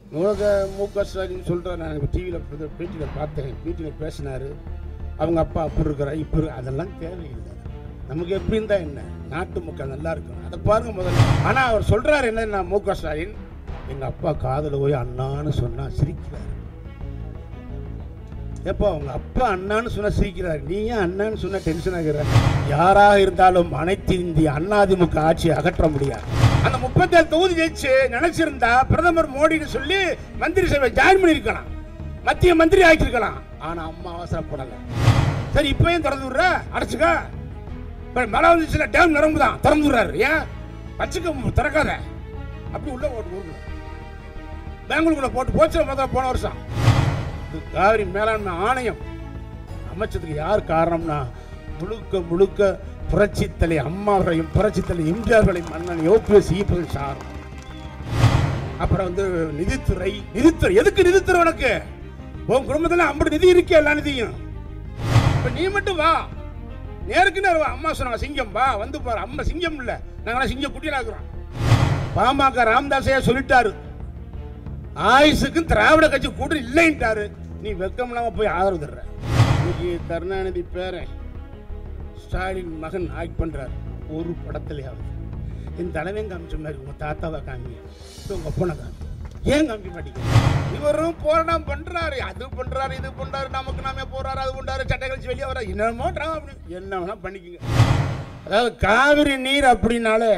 உலக மு க ஸ்டாலின் சொல்கிறார் நான் டிவியில் பேட்டியில் பார்த்தேன் வீட்டில் பேசினார் அவங்க அப்பா அப்படி இருக்கிறார் இப்போ அதெல்லாம் தேவையில்லை நமக்கு எப்படி இருந்தால் என்ன நாட்டு மக்கள் நல்லா இருக்கணும் அதை பாருங்க முதல்ல ஆனால் அவர் சொல்கிறார் என்ன மு க ஸ்டாலின் எங்கள் அப்பா காதில் போய் அண்ணான்னு சொன்னால் சிரிக்கிறார் எப்போ அவங்க அப்பா அண்ணான்னு சொன்னா சிரிக்கிறார் நீ ஏன் அண்ணான்னு சொன்னா டென்ஷன் ஆகிற யாராக இருந்தாலும் அனைத்து இந்திய அண்ணாதிமுக ஆட்சியை அகற்ற முடியாது அந்த முப்பத்தேழு தொகுதி ஜெயிச்சு நினைச்சிருந்தா பிரதமர் மோடின்னு சொல்லி மந்திரி சபை ஜாயின் பண்ணியிருக்கலாம் மத்திய மந்திரி ஆக்கியிருக்கலாம் ஆனா அம்மா அவசரப்படல சரி இப்பயும் திறந்து விடுற அடைச்சுக்க இப்ப மழை வந்துச்சுல டேம் நிரம்பு தான் திறந்து விடுறாரு ஏன் வச்சுக்க திறக்காத அப்படி உள்ள போட்டு ஊருக்குள்ள பெங்களூருக்குள்ள போட்டு போச்சு முதல்ல போன வருஷம் இது காவிரி மேலாண்மை ஆணையம் அமைச்சதுக்கு யார் காரணம்னா முழுக்க முழுக்க புரட்சித்தலை அம்மாவர்களையும் புரட்சித்தலை எம்ஜிஆர்களையும் அண்ணன் ஓபிஎஸ் ஈப்பதும் சார் அப்புறம் வந்து நிதித்துறை நிதித்துறை எதுக்கு நிதித்துறை உனக்கு உன் குடும்பத்துல ஐம்பது நிதி இருக்கே எல்லா நிதியும் இப்ப நீ மட்டும் வா நேருக்கு நேரம் வா அம்மா சொன்னாங்க சிங்கம் வா வந்து பாரு அம்மா சிங்கம் இல்ல நாங்களாம் சிங்கம் குட்டியில இருக்கிறோம் பாமக ராமதாசையா சொல்லிட்டாரு ஆயுசுக்கும் திராவிட கட்சி கூட்டம் இல்லைன்ட்டாரு நீ வெக்கம் இல்லாம போய் ஆதரவு தர்ற இன்னைக்கு கருணாநிதி பேரன் ஸ்டாலின் மகன் ஆக்ட் பண்றாரு ஒரு படத்துலயாவது என் தலைவன் காமிச்ச மாதிரி உங்க தாத்தாவை காமி இப்ப உங்க அப்பனை காமி ஏன் காமிக்க மாட்டீங்க இவரும் போராட்டம் பண்றாரு அது பண்றாரு இது பண்றாரு நமக்கு நாமே போறாரு அது பண்றாரு சட்டை கழிச்சு வெளியே வர என்னமோ drama பண்ணி என்ன வேணா பண்ணிக்கங்க அதாவது காவிரி நீர் அப்படின்னாலே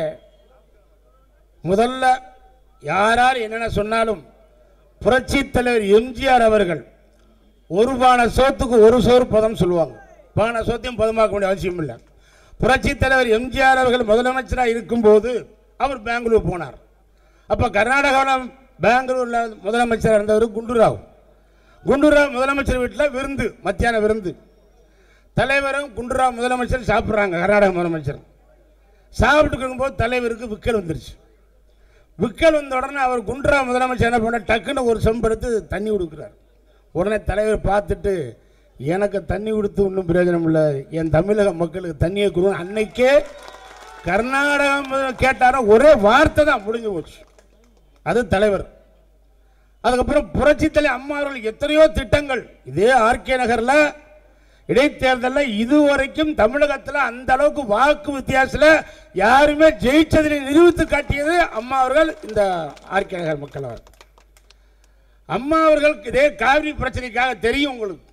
முதல்ல யாரார் என்னென்ன சொன்னாலும் புரட்சி தலைவர் எம்ஜிஆர் அவர்கள் ஒரு பானை சோத்துக்கு ஒரு சோறு பதம் சொல்லுவாங்க பானை சோத்தையும் பதமாக்க வேண்டிய அவசியம் இல்லை புரட்சி தலைவர் எம்ஜிஆர் அவர்கள் முதலமைச்சராக இருக்கும்போது அவர் பெங்களூர் போனார் அப்போ கர்நாடகாவில் பெங்களூரில் முதலமைச்சராக இருந்தவர் குண்டுராவ் குண்டுராவ் முதலமைச்சர் வீட்டில் விருந்து மத்தியான விருந்து தலைவரும் குண்டுராவ் முதலமைச்சர் சாப்பிட்றாங்க கர்நாடக முதலமைச்சர் சாப்பிட்டு இருக்கும்போது தலைவருக்கு விக்கல் வந்துருச்சு விக்கல் வந்த உடனே அவர் குன்றா முதலமைச்சர் என்ன பண்ண டக்குன்னு ஒரு செம்பு எடுத்து தண்ணி கொடுக்குறார் உடனே தலைவர் பார்த்துட்டு எனக்கு தண்ணி கொடுத்து ஒன்றும் பிரயோஜனம் இல்லை என் தமிழக மக்களுக்கு தண்ணியை கொடுங்க அன்னைக்கே கர்நாடகம் கேட்டாரோ ஒரே வார்த்தை தான் முடிஞ்சு போச்சு அது தலைவர் அதுக்கப்புறம் புரட்சித்தலை அம்மா அவர்கள் எத்தனையோ திட்டங்கள் இதே ஆர்கே நகரில் இடைத்தேர்தலில் இதுவரைக்கும் தமிழகத்தில் அந்த அளவுக்கு வாக்கு வித்தியாசத்தில் யாருமே ஜெயிச்சதில் நிரூபித்து காட்டியது அம்மா அவர்கள் இந்த ஆர்கே நகர் மக்கள் அவர் அம்மா அவர்களுக்கு இதே காவிரி பிரச்சனைக்காக தெரியும் உங்களுக்கு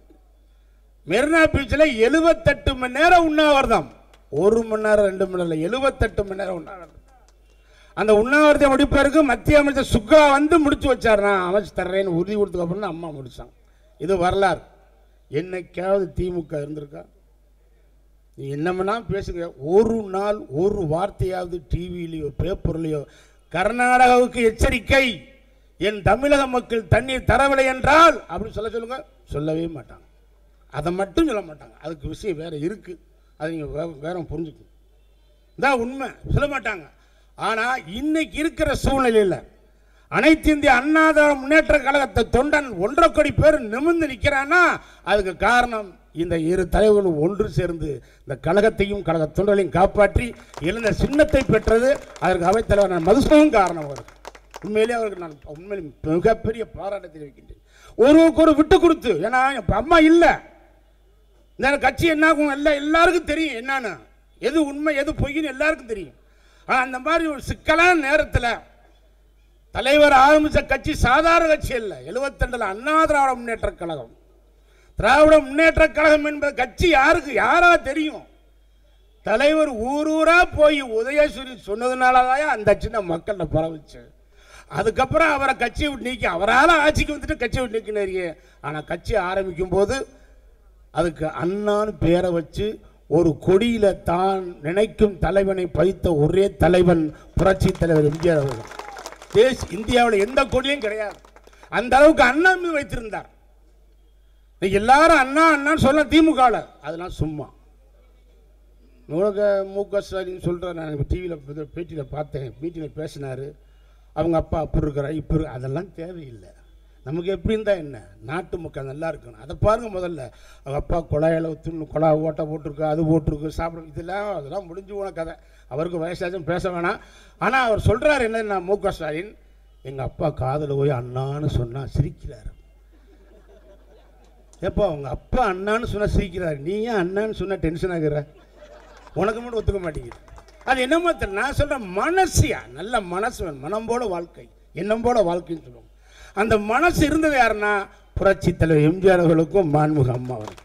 மெரினா பீச்சில் எழுபத்தெட்டு மணி நேரம் உண்ணாவிரதம் ஒரு மணி நேரம் ரெண்டு மணி நேரம் இல்லை எழுபத்தெட்டு மணி நேரம் உண்ணாவிரதம் அந்த உண்ணாவிரதம் முடிப்பதற்கு மத்திய அமைச்சர் சுக்கா வந்து முடிச்சு வச்சார் நான் அமைச்சு தர்றேன்னு உறுதி கொடுத்ததுக்கு அப்புறம் தான் அம்மா முடிச்சாங்க இது வரலாறு என்னைக்காவது திமுக இருந்திருக்கா நீ என்னமென்னா பேசுங்க ஒரு நாள் ஒரு வார்த்தையாவது டிவியிலையோ பேப்பர்லையோ கர்நாடகாவுக்கு எச்சரிக்கை என் தமிழக மக்கள் தண்ணீர் தரவில்லை என்றால் அப்படின்னு சொல்ல சொல்லுங்க சொல்லவே மாட்டாங்க அதை மட்டும் சொல்ல மாட்டாங்க அதுக்கு விஷயம் வேற இருக்கு அதை நீங்கள் வே வேற புரிஞ்சுக்கணும் இதான் உண்மை சொல்ல மாட்டாங்க ஆனால் இன்னைக்கு இருக்கிற சூழ்நிலையில் அனைத்து இந்திய அண்ணா முன்னேற்ற கழகத்தை தொண்டன் ஒன்றரை கோடி பேர் நிமிர்ந்து நிற்கிறான்னா அதுக்கு காரணம் இந்த இரு தலைவர்களும் ஒன்று சேர்ந்து இந்த கழகத்தையும் கழக தொண்டர்களையும் காப்பாற்றி எழுந்த சின்னத்தை பெற்றது அதற்கு அவைத்தலைவர் நான் மதுசூதன் காரணம் அவருக்கு உண்மையிலே அவருக்கு நான் உண்மையிலே மிகப்பெரிய பாராட்டத்தை தெரிவிக்கின்றேன் ஒருவருக்கு ஒரு விட்டு கொடுத்து ஏன்னா இப்போ அம்மா இல்லை இந்த கட்சி என்ன ஆகும் எல்லாம் எல்லாருக்கும் தெரியும் என்னன்னு எது உண்மை எது பொய்ன்னு எல்லாருக்கும் தெரியும் ஆனால் அந்த மாதிரி ஒரு சிக்கலான நேரத்தில் தலைவர் ஆரம்பித்த கட்சி சாதாரண கட்சி இல்லை எழுபத்தெண்டில் அண்ணா திராவிட முன்னேற்ற கழகம் திராவிட முன்னேற்ற கழகம் என்பது கட்சி யாருக்கு யாரா தெரியும் தலைவர் ஊர் ஊரா போய் உதயசூரி சொன்னதுனால தான் அந்த சின்ன மக்கள்ல பரவுச்சு அதுக்கப்புறம் அவரை கட்சியை விட்டு நீக்கி அவரால் ஆட்சிக்கு வந்துட்டு கட்சியை விட்டு நீக்கினாரியே ஆனால் கட்சி ஆரம்பிக்கும் போது அதுக்கு அண்ணான்னு பேரை வச்சு ஒரு கொடியில தான் நினைக்கும் தலைவனை பதித்த ஒரே தலைவன் புரட்சி தலைவர் எம்ஜிஆர் அவர்கள் தேச இந்தியாவில் எந்த கொடியும் கிடையாது அந்த அளவுக்கு அண்ணா மீது வைத்திருந்தார் இன்னைக்கு எல்லாரும் அண்ணா அண்ணான்னு சொல்ல திமுகவில் அதெல்லாம் சும்மா உலக மு க ஸ்டாலின் சொல்கிற நான் டிவியில் பேட்டியில் பார்த்தேன் மீட்டிங்கில் பேசினார் அவங்க அப்பா அப்படி இருக்கிறார் இப்போ இருக்கு அதெல்லாம் தேவையில்லை நமக்கு எப்படி இருந்தால் என்ன நாட்டு மக்கள் நல்லா இருக்கணும் அதை பாருங்கள் முதல்ல அவங்க அப்பா குழாயில் துண்ணு குழா ஓட்டை போட்டிருக்கு அது போட்டிருக்கு சாப்பிட இதெல்லாம் அதெல்லாம் முடிஞ்சு போன கதை அவருக்கு வயசாச்சும் பேச வேணாம் ஆனால் அவர் சொல்கிறார் என்னன்னா மு க ஸ்டாலின் எங்க அப்பா காதுல போய் அண்ணான்னு சொன்னா சிரிக்கிறாரு ஏப்பா உங்க அப்பா அண்ணான்னு சொன்னா சிரிக்கிறாரு நீ ஏன் அண்ணான்னு சொன்னா டென்ஷன் ஆகுற உனக்கு மட்டும் ஒத்துக்க மாட்டேங்குது அது என்னமோ தெரியல நான் சொல்றேன் மனசியா நல்ல மனசு வேணும் மனம் போல வாழ்க்கை எண்ணம் போல வாழ்க்கைன்னு சொல்லுவோம் அந்த மனசு இருந்தது யாருன்னா புரட்சி தலைவர் எம்ஜிஆர் அவர்களுக்கும் மாண்புக அம்மா அவர்கள்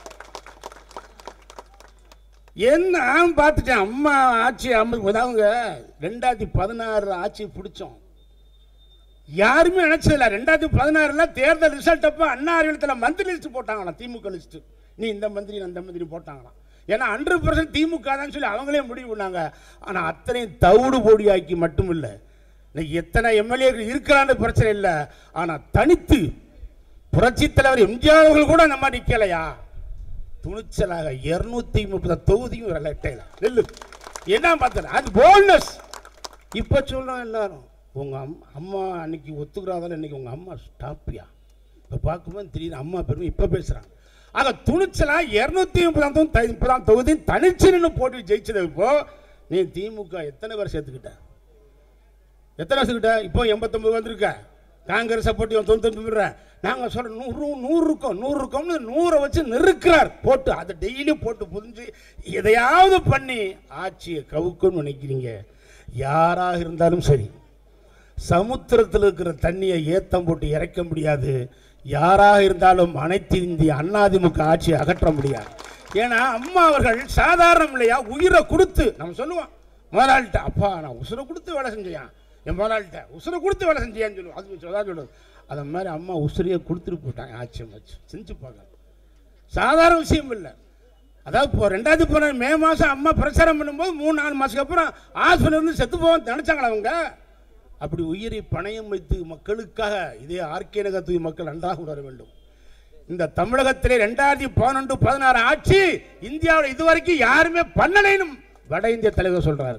என்ன நான் பார்த்துட்டேன் அம்மா ஆட்சி அம்மா அவங்க ரெண்டாயிரத்தி பதினாறு ஆட்சி பிடிச்சோம் யாருமே நினைச்சதில்ல ரெண்டாயிரத்தி பதினாறுல தேர்தல் ரிசல்ட் அப்போ அண்ணா அறிவியலத்தில் மந்திரி லிஸ்ட் போட்டாங்களாம் திமுக லிஸ்ட் நீ இந்த மந்திரி நான் அந்த மந்திரி போட்டாங்களாம் ஏன்னா ஹண்ட்ரட் பர்சன்ட் திமுக தான் சொல்லி அவங்களே முடிவு பண்ணாங்க ஆனால் அத்தனையும் தவிடு பொடியாக்கி மட்டும் இல்லை இன்னைக்கு எத்தனை எம்எல்ஏக்கள் இருக்கிறான்னு பிரச்சனை இல்லை ஆனால் தனித்து புரட்சி தலைவர் எம்ஜிஆர் அவர்கள் கூட நம்ம நிற்கலையா துணிச்சலாக இருநூத்தி முப்பது தொகுதியும் எட்டையில நெல்லு என்ன பார்த்தேன் அது போல்னஸ் இப்போ சொல்றோம் எல்லாரும் உங்க அம் அம்மா அன்னைக்கு ஒத்துக்கிறாதால இன்னைக்கு உங்க அம்மா ஸ்டாப்பியா இப்போ பார்க்கும்போது தெரியுது அம்மா பெருமை இப்போ பேசுறாங்க ஆக துணிச்சலா இருநூத்தி முப்பதாம் தொகுதி முப்பதாம் தொகுதி தனிச்சு நின்று போட்டு ஜெயிச்சது இப்போ நீ திமுக எத்தனை பேர் சேர்த்துக்கிட்ட எத்தனை வருஷக்கிட்ட இப்போ எண்பத்தொம்பது வந்திருக்க காங்கிரஸ் போட்டு தொண்ணூத்தொம்பது நாங்கள் சொல்ற நூறு நூறு இருக்கோம் நூறு இருக்கோம்னு நூறை வச்சு நெருக்கிறார் போட்டு அதை டெய்லி போட்டு புரிஞ்சு எதையாவது பண்ணி ஆட்சியை கவுக்குன்னு நினைக்கிறீங்க யாராக இருந்தாலும் சரி சமுத்திரத்தில் இருக்கிற தண்ணியை ஏத்தம் போட்டு இறைக்க முடியாது யாராக இருந்தாலும் அனைத்து இந்திய அண்ணாதிமுக ஆட்சியை அகற்ற முடியாது ஏன்னா அம்மா அவர்கள் சாதாரணம் இல்லையா உயிரை கொடுத்து நம்ம சொல்லுவோம் முதலாளிட்ட அப்பா நான் உசுரை கொடுத்து வேலை செஞ்சேன் என் முதலாளிட்ட உசுரை கொடுத்து வேலை செஞ்சியான்னு சொல்லுவோம் அது அதான் சொல்லுவது அது மாதிரி அம்மா உசுரையை கொடுத்துட்டு போட்டாங்க ஆட்சி அமைச்சு செஞ்சு பார்க்க சாதாரண விஷயம் இல்லை அதாவது இப்போ ரெண்டாயிரத்தி பதினாறு மே மாதம் அம்மா பிரச்சாரம் பண்ணும்போது மூணு நாலு மாதத்துக்கு அப்புறம் ஹாஸ்பிட்டல் இருந்து செத்து போவோம் நினச்சாங்களா அவங்க அப்படி உயிரை பணயம் வைத்து மக்களுக்காக இதே ஆர்கே நகர் தொகுதி மக்கள் நன்றாக உணர வேண்டும் இந்த தமிழகத்திலே ரெண்டாயிரத்தி பதினொன்று பதினாறு ஆட்சி இந்தியாவில் இதுவரைக்கும் யாருமே பண்ணலைன்னு வட இந்திய தலைவர் சொல்றாரு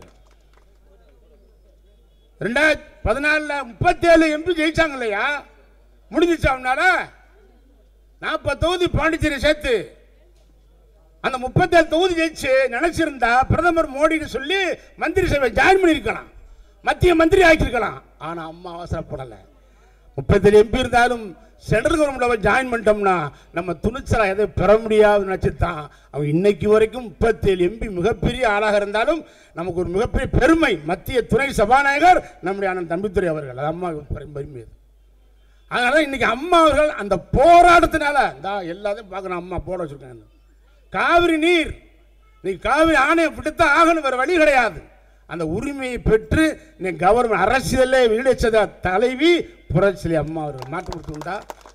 ரெண்டாயிரத்தி பதினாலுல முப்பத்தேழு எம்பி ஜெயிச்சாங்க இல்லையா முடிஞ்சிச்சு அவனால நாற்பது தொகுதி பாண்டிச்சேரி சேர்த்து அந்த முப்பத்தேழு தொகுதி ஜெயிச்சு நினைச்சிருந்தா பிரதமர் மோடின்னு சொல்லி மந்திரி சபை ஜாயின் பண்ணியிருக்கலாம் மத்திய மந்திரி ஆக்கியிருக்கலாம் ஆனா அம்மா அவசரப்படலை முப்பத்தேழு எம்பி இருந்தாலும் சென்ட்ரல் கவர்மெண்ட் ஜாயின் பண்ணிட்டோம்னா நம்ம துணிச்சலா எதை பெற முடியாதுன்னு நினச்சி தான் அவங்க இன்னைக்கு வரைக்கும் முப்பத்தேழு எம்பி மிகப்பெரிய ஆளாக இருந்தாலும் நமக்கு ஒரு மிகப்பெரிய பெருமை மத்திய துணை சபாநாயகர் நம்முடைய அண்ணன் தம்பித்துறை அவர்கள் அது அம்மா பெருமை அது. அதனால இன்னைக்கு அம்மா அவர்கள் அந்த போராட்டத்தினால இந்த எல்லாத்தையும் பார்க்கணும் அம்மா போட வச்சிருக்காங்க காவிரி நீர் நீ காவிரி ஆணையம் விட்டுத்தான் ஆகணும் வேற வழி கிடையாது அந்த உரிமையை பெற்று நீ கவர்மெண்ட் அரசியலே வீடச்சத தலைவி புரட்சி அம்மா அவர்கள் மாற்றம் கொடுத்துண்டா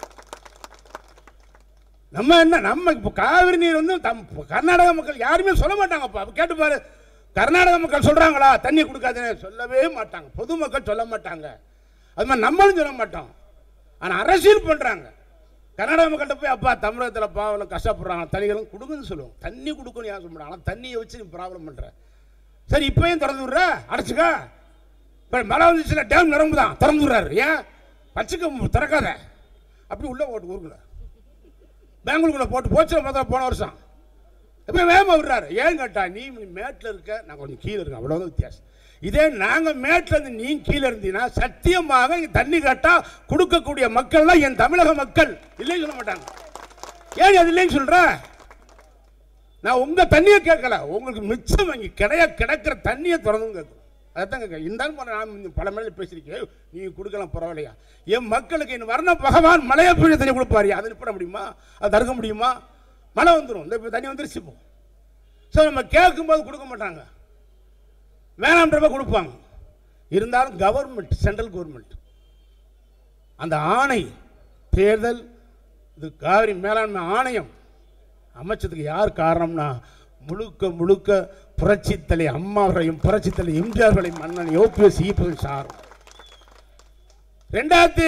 நம்ம என்ன நம்ம இப்போ காவிரி நீர் வந்து தம் கர்நாடக மக்கள் யாருமே சொல்ல மாட்டாங்கப்பா அப்ப கேட்டு பாரு கர்நாடக மக்கள் சொல்றாங்களா தண்ணி கொடுக்காதுன்னு சொல்லவே மாட்டாங்க பொதுமக்கள் சொல்ல மாட்டாங்க அது மாதிரி நம்மளும் சொல்ல மாட்டோம் ஆனால் அரசியல் பண்ணுறாங்க கர்நாடக மக்கள்கிட்ட போய் அப்பா தமிழகத்தில் பாவம் கஷ்டப்படுறாங்க தண்ணிகளும் கொடுங்கன்னு சொல்லுவோம் தண்ணி கொடுக்கணும் யார் சொல்ல மாட்டாங்க ஆனால் தண்ணியை வச்சு நீ ப்ராப்ளம் பண்ணுற சரி இப்பயும் திறந்து விட்ற அடைச்சிக்க இப்போ மழை வந்துச்சுன்னா டேம் நிரம்புதான் திறந்து விட்றாரு ஏன் வச்சுக்க திறக்காத அப்படி உள்ள ஓட்டு ஊருக்குள்ள பெங்களூருக்குள்ள போட்டு போச்சு பார்த்தா போன வருஷம் இப்போ வேகமாக விடுறாரு ஏன் கேட்டா நீ மேட்டில் இருக்க நான் கொஞ்சம் கீழே இருக்கேன் அவ்வளோதான் வித்தியாசம் இதே நாங்கள் மேட்டில் இருந்து நீ கீழே இருந்தீங்கன்னா சத்தியமாக இங்க தண்ணி கேட்டா கொடுக்கக்கூடிய மக்கள் தான் என் தமிழக மக்கள் இல்லைன்னு சொல்ல மாட்டாங்க ஏன் அது இல்லைன்னு சொல்ற நான் உங்க தண்ணியை கேட்கல உங்களுக்கு மிச்சம் இங்க கிடையா கிடக்கிற தண்ணியை திறந்து கேட்கும் அதான் கேட்க இருந்தாலும் பல நான் இந்த பல மேலே பேசியிருக்கேன் நீ கொடுக்கலாம் பரவாயில்லையா என் மக்களுக்கு என் வர்ண பகவான் மலையை பெய்ய தண்ணி கொடுப்பாரு அதை நிப்பட முடியுமா அது தடுக்க முடியுமா மழை வந்துடும் இந்த இப்ப தண்ணி வந்துருச்சு இப்போ ஸோ நம்ம கேட்கும்போது கொடுக்க மாட்டாங்க வேணாம்ன்றப்ப கொடுப்பாங்க இருந்தாலும் கவர்மெண்ட் சென்ட்ரல் கவர்மெண்ட் அந்த ஆணை தேர்தல் இது காவிரி மேலாண்மை ஆணையம் அமைச்சதுக்கு யார் காரணம்னா முழுக்க முழுக்க புரட்சித்தலை அம்மாவர்களையும் புரட்சித்தலை எம்ஜிஆர்களையும் அண்ணன் ஓபிஎஸ் ஈப்பதும் சார் ரெண்டாயிரத்தி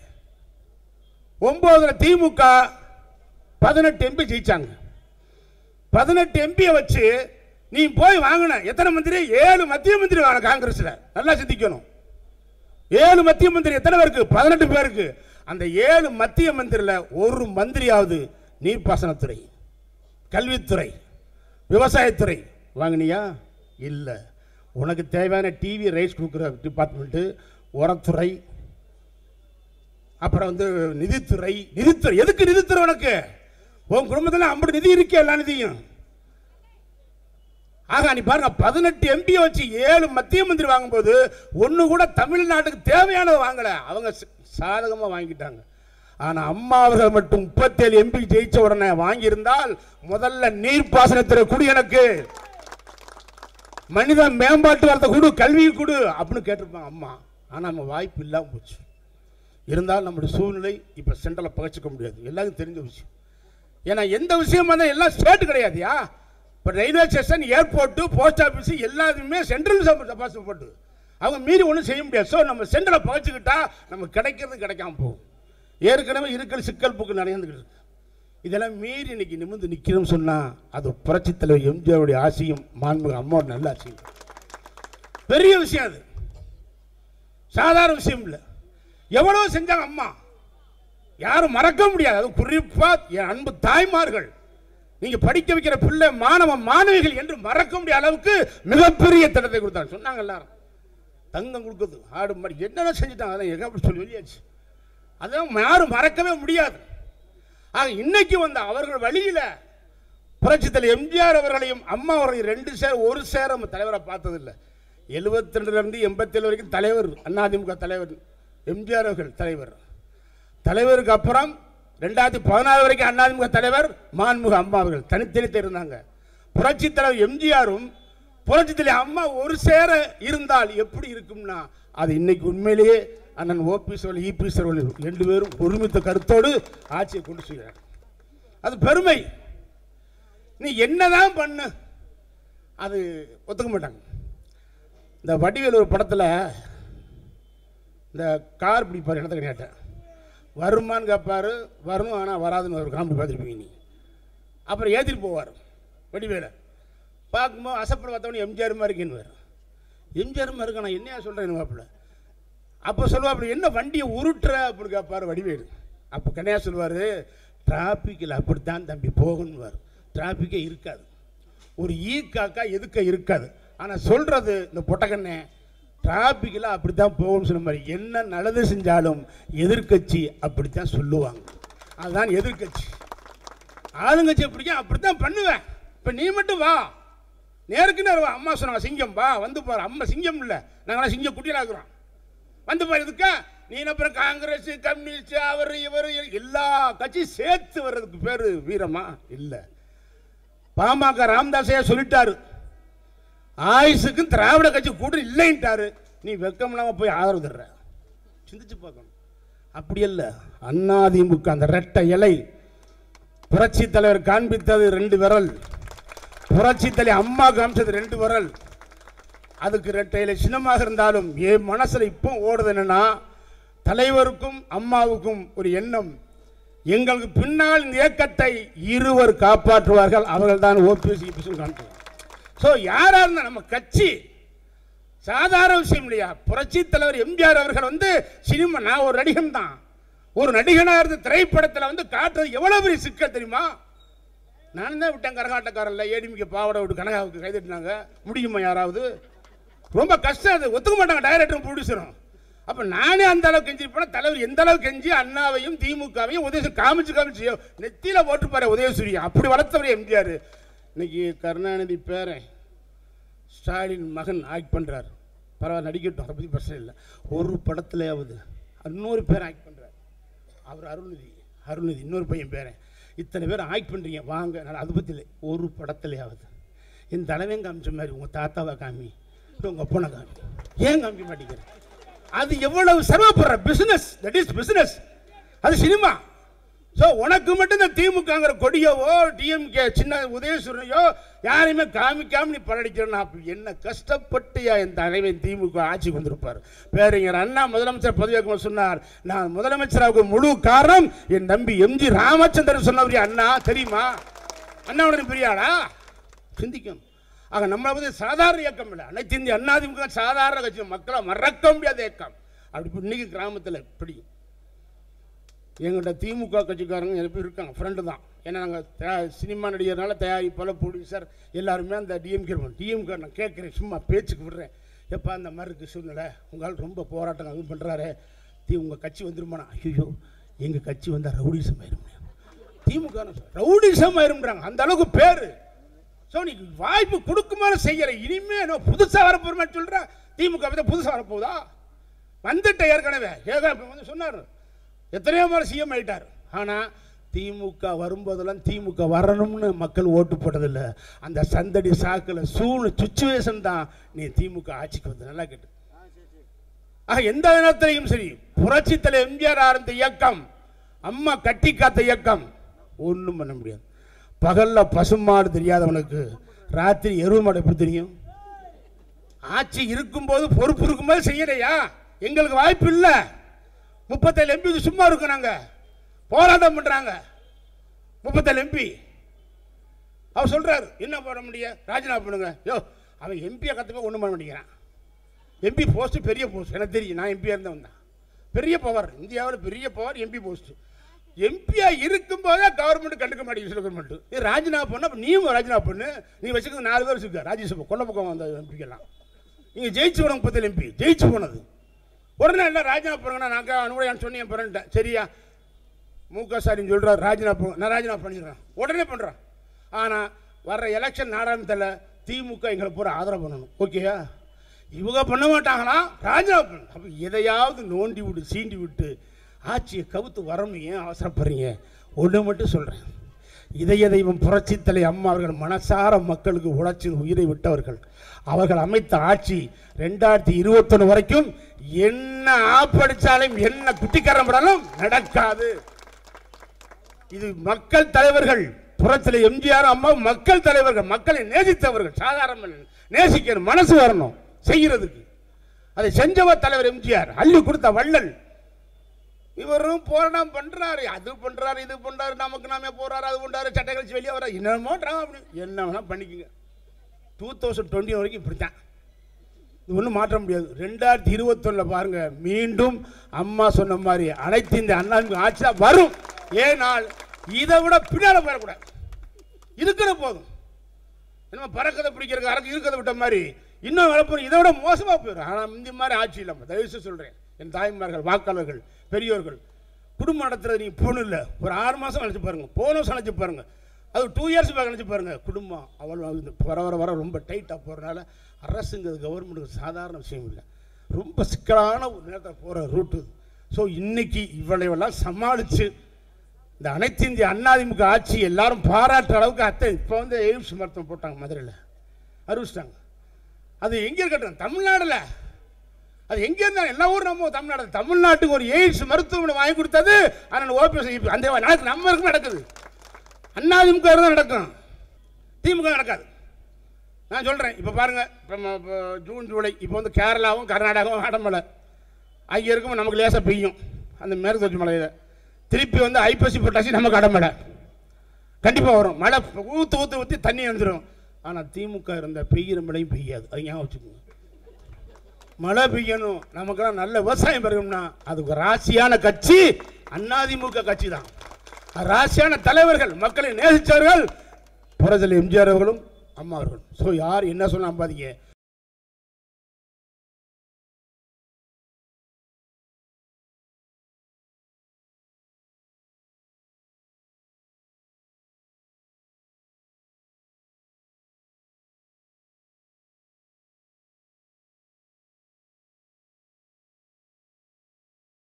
ஒன்பதுல திமுக பதினெட்டு எம்பி ஜெயிச்சாங்க பதினெட்டு எம்பியை வச்சு நீ போய் வாங்கின எத்தனை மந்திரி ஏழு மத்திய மந்திரி வாங்க காங்கிரஸ்ல நல்லா சிந்திக்கணும் ஏழு மத்திய மந்திரி எத்தனை பேருக்கு பதினெட்டு பேருக்கு அந்த ஏழு மத்திய மந்திரில ஒரு மந்திரியாவது நீர்ப்பாசனத்துறை கல்வித்துறை விவசாயத்துறை வாங்கினியா இல்லை உனக்கு தேவையான டிவி ரைஸ் கொடுக்குற டிபார்ட்மெண்ட்டு உரத்துறை அப்புறம் வந்து நிதித்துறை நிதித்துறை எதுக்கு நிதித்துறை உனக்கு உன் குடும்பத்தில் ஐம்பது நிதி இருக்கே எல்லா நிதியும் ஆக நீ பாருங்க பதினெட்டு எம்பி வச்சு ஏழு மத்திய மந்திரி வாங்கும்போது ஒன்று கூட தமிழ்நாட்டுக்கு தேவையானதை வாங்கல அவங்க ச- சாதகமா வாங்கிட்டாங்க ஆனா அம்மா அவர்கள் மட்டும் முப்பத்தேழு எம்பி ஜெயிச்ச உடனே வாங்கியிருந்தால் முதல்ல நீர்ப்பாசனத்துறை குடி எனக்கு மனித மேம்பாட்டு வரத்தை கொடு கல்வி கொடு அப்படின்னு கேட்டிருப்பாங்க அம்மா ஆனா நம்ம வாய்ப்பு இல்லாம போச்சு இருந்தாலும் நம்முடைய சூழ்நிலை இப்ப சென்ட்ரலை பகச்சிக்க முடியாது எல்லாருக்கும் தெரிஞ்ச விஷயம் ஏன்னா எந்த விஷயமா இருந்தால் எல்லாம் ஸ்டேட் கிடையாதுயா இப்போ railway station airport post office எல்லாத்துக்குமே சென்ட்ரல் சப்போர்ட் அவங்க மீறி ஒன்றும் செய்ய முடியாது ஸோ நம்ம சென்ட்ரலை பகச்சிக்கிட்டா நமக்கு கிடைக்கிறது கிடைக்காம போகும் ஏற்கனவே இருக்கிற சிக்கல் புக்கு நடந்துக்கிட்டு இருக்கு இதெல்லாம் மீறி இன்னைக்கு நிமிர்ந்து நிற்கிறோம்னு சொன்னால் அது புரட்சித் தலைவர் எம்ஜிஆருடைய ஆசையும் மாண்புமிகு அம்மாவோட நல்ல ஆசையும் பெரிய விஷயம் அது சாதாரண விஷயம் இல்லை எவ்வளவு செஞ்சாங்க அம்மா யாரும் மறக்க முடியாது அது குறிப்பா என் அன்பு தாய்மார்கள் நீங்க படிக்க வைக்கிற பிள்ளை மாணவ மாணவிகள் என்று மறக்க முடியாத அளவுக்கு மிகப்பெரிய திட்டத்தை கொடுத்தாங்க சொன்னாங்க எல்லாரும் தங்கம் கொடுக்குது ஆடு மாடு என்னென்ன செஞ்சுட்டாங்க அதான் எங்க அப்படி சொல்லி வெளியாச்சு அதான் யாரும் மறக்கவே முடியாது ஆக இன்னைக்கு வந்த அவர்கள் வழியில புரட்சித்தலைவர் எம்ஜிஆர் அவர்களையும் அம்மா அவர்களையும் ரெண்டு சேர் ஒரு சேர நம்ம தலைவரை பார்த்ததில்லை எழுபத்தி ரெண்டுலேருந்து எண்பத்தேழு வரைக்கும் தலைவர் அதிமுக தலைவர் எம்ஜிஆர் அவர்கள் தலைவர் தலைவருக்கு அப்புறம் ரெண்டாயிரத்தி பதினாறு வரைக்கும் அதிமுக தலைவர் மான்முக அம்மா அவர்கள் தனித்தனித்து இருந்தாங்க புரட்சி தலைவர் எம்ஜிஆரும் புரட்சி தலைவர் அம்மா ஒரு சேர இருந்தால் எப்படி இருக்கும்னா அது இன்னைக்கு உண்மையிலேயே அண்ணன் ஓபிஎஸ் அவர்கள் இபிஎஸ் அவர்கள் ரெண்டு பேரும் ஒருமித்த கருத்தோடு ஆட்சியை கொண்டு செய்கிறார் அது பெருமை நீ என்னதான் பண்ணு அது ஒத்துக்க மாட்டாங்க இந்த வடிவேல் ஒரு படத்தில் இந்த கார் பிடிப்பார் இடத்த கேட்டேன் வருமான்னு கேட்பாரு வரும் ஆனால் வராதுன்னு ஒரு காமெடி பார்த்துருப்பீங்க நீ அப்புறம் ஏற்றிட்டு போவார் வடிவேல பார்க்கும்போது அசப்பட பார்த்தவொடனே எம்ஜிஆர் மாதிரி இருக்கேன்னு எம்ஜிஆர் மாதிரி இருக்கா நான் என்னையா சொல்கிறேன் மாப்பிள்ள அப்போ சொல்லுவாப்புல என்ன வண்டியை உருட்டுற அப்படின்னு கேட்பாரு வடிவேலு அப்போ கண்ணையா சொல்லுவார் டிராஃபிக்கில் அப்படித்தான் தம்பி போகணும்வார் டிராஃபிக்கே இருக்காது ஒரு ஈ காக்கா எதுக்க இருக்காது ஆனால் சொல்கிறது இந்த பொட்டக்கண்ணே டிராஃபிக்கில் அப்படித்தான் போகணும்னு சொன்ன மாதிரி என்ன நல்லது செஞ்சாலும் எதிர்க்கட்சி அப்படித்தான் சொல்லுவாங்க அதுதான் எதிர்க்கட்சி ஆளுங்கட்சி பிடிக்கும் அப்படித்தான் பண்ணுவேன் இப்போ நீ மட்டும் வா நேருக்கு நேரம் வா அம்மா சொன்னாங்க சிங்கம் வா வந்து பாரு அம்மா சிங்கம் இல்லை நாங்களாம் சிங்கம் குட்டியில் இருக்கிறோம் வந்து பாரு இதுக்கா நீ அப்புறம் காங்கிரஸ் கம்யூனிஸ்ட் அவர் இவர் எல்லா கட்சியும் சேர்த்து வர்றதுக்கு பேரு வீரமா இல்லை பாமக ராமதாஸையா சொல்லிட்டாரு ஆயுசுக்கும் திராவிட கட்சி கூட இல்லைன்ட்டாரு நீ வெக்கம் இல்லாம போய் ஆதரவு தர்ற சிந்திச்சு பார்க்கணும் அப்படி அல்ல அண்ணாதிமுக அந்த ரெட்டை இலை புரட்சி தலைவர் காண்பித்தது ரெண்டு விரல் புரட்சி தலைவர் அம்மா காமிச்சது ரெண்டு விரல் அதுக்கு ரெட்டையில சின்னமாக இருந்தாலும் என் மனசுல இப்போ ஓடுது என்னன்னா தலைவருக்கும் அம்மாவுக்கும் ஒரு எண்ணம் எங்களுக்கு பின்னால் இந்த இயக்கத்தை இருவர் காப்பாற்றுவார்கள் அவர்கள் தான் ஓபிஎஸ் காண்பிக்கிறார் ஸோ யாரா இருந்தா நம்ம கட்சி சாதாரண விஷயம் இல்லையா புரட்சி தலைவர் எம்ஜிஆர் அவர்கள் வந்து சினிமா நான் ஒரு நடிகன் தான் ஒரு நடிகனா இருந்து திரைப்படத்தில் வந்து காட்டுறது எவ்வளவு பெரிய சிக்கல் தெரியுமா நான் தான் விட்டேன் கரகாட்டக்காரன்ல ஏடிமிக்க பாவடை விட்டு கனகாவுக்கு கைதட்டினாங்க முடியுமா யாராவது ரொம்ப கஷ்டம் அது ஒத்துக்க மாட்டாங்க டைரக்டரும் ப்ரொடியூசரும் அப்ப நானே அந்த அளவுக்கு கெஞ்சிருப்பேன் தலைவர் எந்த அளவுக்கு கெஞ்சி அண்ணாவையும் திமுகவையும் உதயசூரி காமிச்சு காமிச்சு நெத்தியில போட்டுப்பாரு உதயசூரி அப்படி வளர்த்தவர் எம்ஜிஆர் இன்னைக்கு கருணாநிதி பேரன் ஸ்டாலின் மகன் ஆக்ட் பண்றாரு பரவாயில்ல நடிக்கட்டும் அதை பற்றி பிரச்சனை இல்லை ஒரு படத்துலையாவது இன்னொரு பேர் ஆக்ட் பண்றாரு அவர் அருள்நிதி அருள்நிதி இன்னொரு பையன் பேரன் இத்தனை பேர் ஆக்ட் பண்றீங்க வாங்க நான் அதை பற்றி இல்லை ஒரு படத்துலையாவது என் தலைவன் காமிச்ச மாதிரி உங்க தாத்தாவை காமி இப்போ உங்க அப்பனை காமி ஏன் காமிக்க மாட்டேங்கிறேன் அது எவ்வளவு சிரமப்படுற பிசினஸ் தட் இஸ் பிசினஸ் அது சினிமா ஸோ உனக்கு மட்டும் இந்த திமுகங்கிற கொடியவோ டிஎம்கே சின்ன உதயசூரனையோ யாரையுமே காமிக்காம நீ பரடிக்கிறனா அப்ப என்ன கஷ்டப்பட்டுயா என் தலைவன் திமுக ஆட்சிக்கு வந்திருப்பார் பேரறிஞர் அண்ணா முதலமைச்சர் பதவியேற்கும் சொன்னார் நான் முதலமைச்சராக முழு காரணம் என் தம்பி எம்ஜி ராமச்சந்திரன் சொன்னவர் அண்ணா தெரியுமா அண்ணாவுடன் பெரியாளா சிந்திக்கும் ஆக நம்மளை வந்து சாதாரண இயக்கம் இல்லை அனைத்து இந்திய அண்ணாதிமுக சாதாரண கட்சி மக்களை மறக்க முடியாத இயக்கம் அப்படி இப்ப இன்னைக்கு கிராமத்தில் இப்படி எங்கள்கிட்ட திமுக கட்சிக்காரங்க நிறைய பேர் இருக்காங்க ஃப்ரெண்டு தான் ஏன்னா நாங்கள் சினிமா நடிகர்னால தயாரிப்பாளர் ப்ரொடியூசர் எல்லாருமே அந்த டிஎம்கே டிஎம்கே நான் கேட்குறேன் சும்மா பேச்சுக்கு விடுறேன் எப்பா அந்த மாதிரி இருக்கு சூழ்நிலை உங்களால் ரொம்ப போராட்டம் அது பண்ணுறாரு தீ உங்கள் கட்சி வந்துருமானா ஐயோ எங்கள் கட்சி வந்தால் ரவுடிசம் ஆயிரும் திமுக ரவுடிசம் ஆயிரும்ன்றாங்க அந்த அளவுக்கு பேர் ஸோ நீ வாய்ப்பு கொடுக்குமாறு செய்யற இனிமே நான் புதுசாக வரப்போறேன்னு சொல்ற திமுக பத்தி புதுசாக வரப்போகுதா வந்துட்ட ஏற்கனவே ஏக இப்ப வந்து சொன்னார் எத்தனையோ முறை சிஎம் ஆயிட்டார் ஆனால் திமுக வரும்போதெல்லாம் திமுக வரணும்னு மக்கள் ஓட்டு போட்டதில்லை அந்த சந்தடி சாக்கில் சூழ் சுச்சுவேஷன் தான் நீ திமுக ஆட்சிக்கு வந்து நல்லா கேட்டு ஆக எந்த நேரத்திலையும் சரி புரட்சி தலை எம்ஜிஆர் ஆரம்பித்த இயக்கம் அம்மா கட்டி காத்த இயக்கம் ஒன்றும் பண்ண முடியாது பகல்ல பசுமாடு தெரியாதவனுக்கு ராத்திரி எருவு மாடு எப்படி தெரியும் ஆட்சி இருக்கும்போது பொறுப்பு இருக்கும்போது செய்யலையா எங்களுக்கு வாய்ப்பு இல்லை முப்பத்தேழு எம்பி சும்மா இருக்கோம் நாங்க போராட்டம் பண்றாங்க முப்பத்தேழு எம்பி அவர் சொல்றாரு என்ன போட முடியும் ராஜினாமா பண்ணுங்க யோ அவன் எம்பியை கற்றுக்க ஒன்றும் பண்ண மாட்டேங்கிறான் எம்பி போஸ்ட் பெரிய போஸ்ட் எனக்கு தெரியும் நான் எம்பியாக இருந்தவன் தான் பெரிய பவர் இந்தியாவில் பெரிய பவர் எம்பி போஸ்ட் எம்பியா இருக்கும்போதே கவர்மெண்ட் கண்டுக்க மாட்டேங்குது கவர்மெண்ட் இது ராஜினாமா பண்ண அப்ப நீயும் ராஜினாமா பண்ணு நீ வச்சுக்கிறது நாலு பேர் வச்சுக்க ராஜ்யசபா கொல்ல பக்கம் வந்த எம்பிக்கெல்லாம் நீங்கள் ஜெயிச்சு போன முப்பத்தேழு எம்பி ஜெயிச்சு போனது உடனே எல்லாம் ராஜினாமா பண்ணுங்கன்னா நாங்கள் அனுமதியான்னு சொன்னேன் பிறன்ட்டேன் சரியா மு க ஸ்டாலின் சொல்கிறார் ராஜினாமா பண்ணு. நான் ராஜினாமா பண்ணிடுறேன் உடனே பண்ணுறேன் ஆனால் வர்ற எலெக்ஷன் நாடாளுமன்றத்தில் திமுக எங்களை பூரா ஆதரவு பண்ணணும் ஓகேயா இவங்க பண்ண மாட்டாங்களா ராஜினாமா பண்ணு அப்போ எதையாவது நோண்டி விட்டு சீண்டி விட்டு ஆட்சியை கவுத்து வரணும் ஏன் அவசரப்படுறீங்க ஒன்று மட்டும் சொல்கிறேன் இதய தெய்வம் புரட்சித்தலை அம்மா அவர்கள் மனசார மக்களுக்கு உழைச்சி உயிரை விட்டவர்கள் அவர்கள் அமைத்த ஆட்சி ரெண்டாயிரத்தி இருபத்தொன்று வரைக்கும் என்ன ஆப்படிச்சாலும் என்ன குட்டிக்காரம் படாலும் நடக்காது இது மக்கள் தலைவர்கள் புறத்தில் எம்ஜிஆர் அம்மா மக்கள் தலைவர்கள் மக்களை நேசித்தவர்கள் சாதாரண நேசிக்கணும் மனசு வரணும் செய்யறதுக்கு அதை செஞ்சவர் தலைவர் எம்ஜிஆர் அள்ளி கொடுத்த வள்ளல் இவரும் போராட்டம் பண்றாரு அது பண்றாரு இது பண்றாரு நமக்கு நாமே போறாரு அது பண்றாரு சட்டை கழிச்சு வெளியே வர என்னமோ drama பண்ணு. என்ன வேணா பண்ணிக்கோங்க டூ தௌசண்ட் டுவெண்ட்டி வரைக்கும் இப்படித்தான் இது ஒன்றும் மாற்ற முடியாது ரெண்டாயிரத்தி இருபத்தொன்னில் பாருங்க மீண்டும் அம்மா சொன்ன மாதிரி அனைத்து இந்த அண்ணா ஆட்சி தான் வரும் ஏனால் இதை விட பின்னால் போயிடக்கூடாது இருக்கிற போதும் நம்ம பறக்கதை பிடிக்கிறதுக்கு அரக்கு இருக்கிறத விட்ட மாதிரி இன்னும் வளர்ப்போம் இதை விட மோசமாக போயிடும் ஆனால் இந்த மாதிரி ஆட்சி இல்லாமல் தயவுசெய்து சொல்கிறேன் என் தாய்மார்கள் வாக்காளர்கள் பெரியோர்கள் குடும்பம் நடத்துறது நீங்கள் போகணும் இல்லை ஒரு ஆறு மாதம் நினச்சி பாருங்க போன வருஷம் நினச்சி பாருங்க அது டூ இயர்ஸ் பேக் நினச்சி பாருங்க குடும்பம் அவ்வளோ இந்த வர வர வர ரொம்ப டைட்டாக போகிறனால அரசுங்கிறது கவர்மெண்ட்டுக்கு சாதாரண விஷயம் இல்லை ரொம்ப சிக்கலான ஒரு நேரத்தில் போகிற ரூட்டு ஸோ இன்னைக்கு இவ்வளவெல்லாம் சமாளித்து இந்த அனைத்து இந்திய அண்ணாதிமுக ஆட்சி எல்லாரும் பாராட்டுற அளவுக்கு அத்தை இப்போ வந்து எய்ம்ஸ் மருத்துவம் போட்டாங்க மதுரையில் அறிவிச்சிட்டாங்க அது எங்கே இருக்கட்டும் தமிழ்நாடுல அது எங்கே இருந்தாலும் எல்லா ஊரும் நம்ம தமிழ்நாடு தமிழ்நாட்டுக்கு ஒரு எய்ட்ஸ் மருத்துவமனை வாங்கி கொடுத்தது ஆனால் ஓபிஎஸ் அந்த நாளைக்கு நம்ம இருக்கும் நடக்குது அண்ணாதிமுக தான் நடக்கும் திமுக நடக்காது நான் சொல்கிறேன் இப்போ பாருங்கள் இப்போ நம்ம இப்போ ஜூன் ஜூலை இப்போ வந்து கேரளாவும் கர்நாடகாவும் அடமலை அங்கே இருக்கும் நமக்கு லேசாக பெய்யும் அந்த மேற்கு தொடர்ச்சி மலையில் திருப்பி வந்து ஐப்பசி பொட்டாசி நமக்கு அடமலை கண்டிப்பாக வரும் மழை ஊற்று ஊற்று ஊற்றி தண்ணி வந்துடும் ஆனால் திமுக இருந்த பெய்கிற மழையும் பெய்யாது அது ஞாபகம் வச்சுக்கோங்க மழை பெய்யணும் நமக்கெல்லாம் நல்ல விவசாயம் பெறணும்னா அதுக்கு ராசியான கட்சி அதிமுக கட்சி தான் ராசியான தலைவர்கள் மக்களை நேசித்தவர்கள் புறத்தில் எம்ஜிஆர் அவர்களும் அம்மா அவர்களும் ஸோ யார் என்ன சொன்னா நம்பாதீங்க